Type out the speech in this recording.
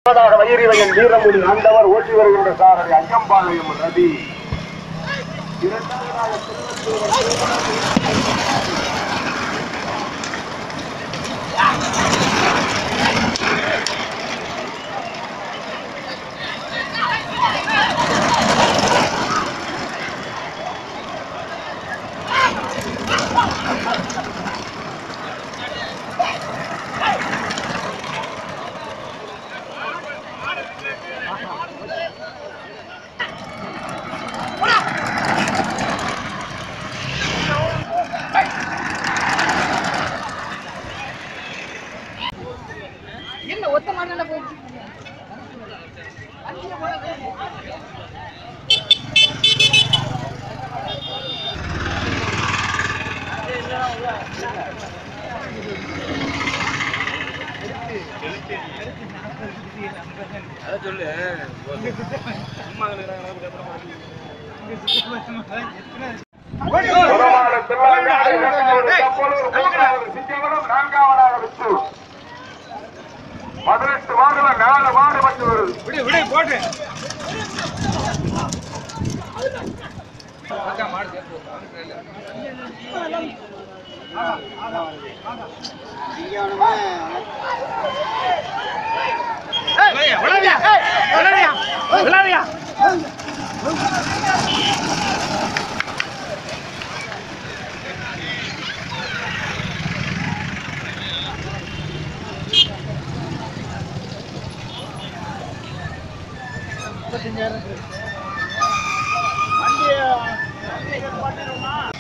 முன்னதாக வயிறிவையன் வீரமுடி ஆண்டவர் ஓட்டி வருகின்ற சாரதி ஐயம்பாளையம் ரவி இரண்டாவதாக என்ன ஒத்த மாடல போயிட்டு புறமாடு பிள்ளையார் இரண்டாவது கப்பலூர் மூன்றாவது சிங்கவரம் நான்காவதாக விச்சு பதினெட்டு மாடுல நாலு மாடு மட்டும் வருது விடு விடு போட்டு வண்டியை